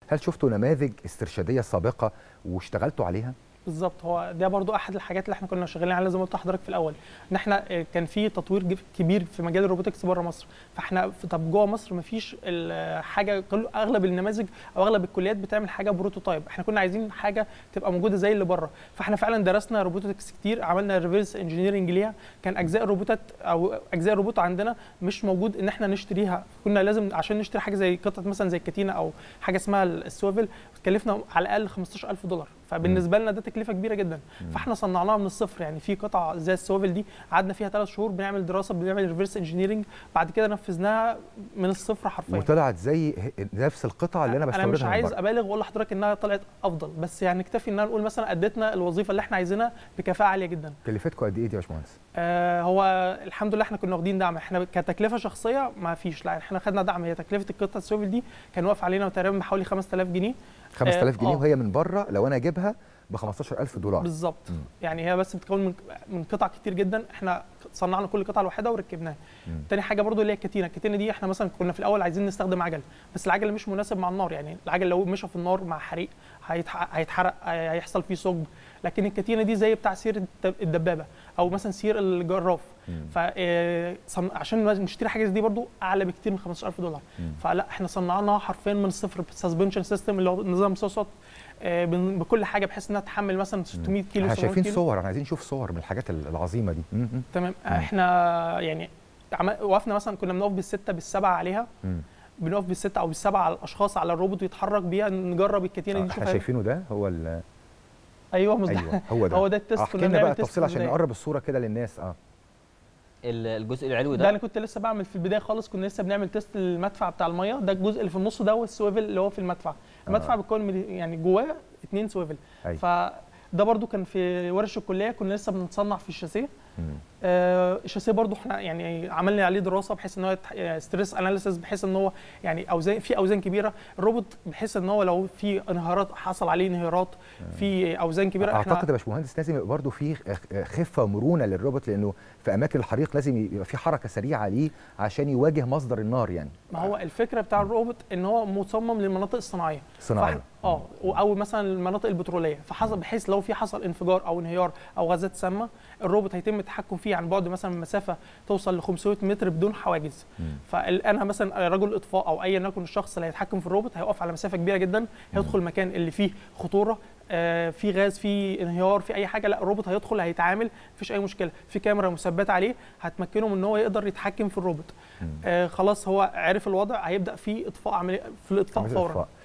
هل شفتوا نماذج استرشاديه سابقه واشتغلتوا عليها بالظبط هو ده برضو احد الحاجات اللي احنا كنا شغالين عليها زي ما قلت لحضرتك في الاول ان احنا آه، كان في تطوير جف- كبير في مجال الروبوتكس بره مصر فاحنا في- طب جوه مصر ما فيش حاجه كل- اغلب النماذج او اغلب الكليات بتعمل حاجه بروتوتايب احنا كنا عايزين حاجه تبقى موجوده زي اللي بره فاحنا فعلا درسنا روبوتكس كتير عملنا ريفرس انجينيرنج ليها كان اجزاء الروبوتات او اجزاء الروبوت عندنا مش موجود ان احنا نشتريها كنا لازم عشان نشتري حاجه زي قطعه مثلا زي الكاتينا او حاجه اسمها السويفل تكلفنا على الاقل 15000 دولار فبالنسبه لنا ده تكلفه كبيره جدا فاحنا صنعناها من الصفر يعني في قطعه زي السويفل دي قعدنا فيها ثلاث شهور بنعمل دراسه بنعمل ريفرس انجينيرنج بعد كده نفذناها من الصفر حرفيا وطلعت زي ه- نفس القطعه اللي انا انا بستوردها مش من عايز بره. ابالغ واقول لحضرتك انها طلعت افضل بس يعني نكتفي ان نقول مثلا اديتنا الوظيفه اللي احنا عايزينها بكفاءه عاليه جدا كلفتكم قد ايه دي يا باشمهندس آه هو الحمد لله احنا كنا واخدين دعم احنا كتكلفه شخصيه ما فيش لا احنا خدنا دعم هي تكلفه القطعه السوفل دي كان واقف علينا تقريبا بحوالي 5000 جنيه 5000 جنيه آه. وهي من بره لو انا اجيبها ب 15000 دولار بالظبط مم. يعني هي بس بتكون من من قطع كتير جدا احنا صنعنا كل قطعه لوحدها وركبناها مم. تاني حاجه برضو اللي هي الكتينه الكتينه دي احنا مثلا كنا في الاول عايزين نستخدم عجل بس العجل مش مناسب مع النار يعني العجل لو مشى في النار مع حريق هيتح- هيتحرق هيحصل فيه ثقب لكن الكتينه دي زي بتاع سير الد- الدبابه او مثلا سير الجراف مم. ف آه، صن- عشان نشتري حاجه زي دي برضو اعلى بكتير من 15000 دولار مم. فلا احنا صنعناها حرفيا من الصفر سسبنشن سيستم اللي هو نظام صوصات آه، بن- بكل حاجه بحيث انها تحمل مثلا 600 كيلو احنا 700 شايفين كيلو صور احنا عايزين نشوف صور من الحاجات العظيمه دي مم. مم. تمام مم. احنا يعني عم- وقفنا مثلا كنا بنقف بالسته بالسبعه عليها مم. بنقف بالسته او بالسبعه على الاشخاص على الروبوت ويتحرك بيها نجرب الكتينه دي احنا نشوفها شايفينه ده هو ال- ايوه مش ده ايوه هو ده هو ده التست احكي كنا لنا بنعمل بقى تيست التفصيل عشان إزاي. نقرب الصوره كده للناس اه ال- الجزء العلوي ده ده انا كنت لسه بعمل في البدايه خالص كنا لسه بنعمل تيست المدفع بتاع الميه ده الجزء اللي في النص ده هو السويفل اللي هو في المدفع المدفع آه. بيتكون من يعني جواه اتنين سويفل أيوة. فده برضو كان في ورش الكليه كنا لسه بنصنع في الشاسيه مم. آه، الشاسيه برضو احنا يعني عملنا عليه دراسه بحيث ان هو ستريس اناليسيس بحيث ان هو يعني اوزان في اوزان كبيره الروبوت بحيث ان هو لو في انهيارات حصل عليه انهيارات في اوزان كبيره اعتقد يا باشمهندس لازم يبقى برضه في خفه ومرونه للروبوت لانه في اماكن الحريق لازم يبقى في حركه سريعه ليه عشان يواجه مصدر النار يعني ما هو الفكره بتاع الروبوت ان هو مصمم للمناطق الصناعيه صناعيه فإحنا- اه او مثلا المناطق البتروليه فحصل بحيث لو في حصل انفجار او انهيار او غازات سامه الروبوت هيتم التحكم فيه عن بعد مثلا مسافه توصل ل 500 متر بدون حواجز مم. فانا مثلا رجل اطفاء او ايا يكن الشخص اللي هيتحكم في الروبوت هيقف على مسافه كبيره جدا هيدخل المكان اللي فيه خطوره آه، في غاز في انهيار في اي حاجه لا الروبوت هيدخل هيتعامل مفيش اي مشكله في كاميرا مثبته عليه هتمكنه من ان هو يقدر يتحكم في الروبوت مم. آه خلاص هو عرف الوضع هيبدا في اطفاء عمليه في الاطفاء عملية فورا الإطفاء.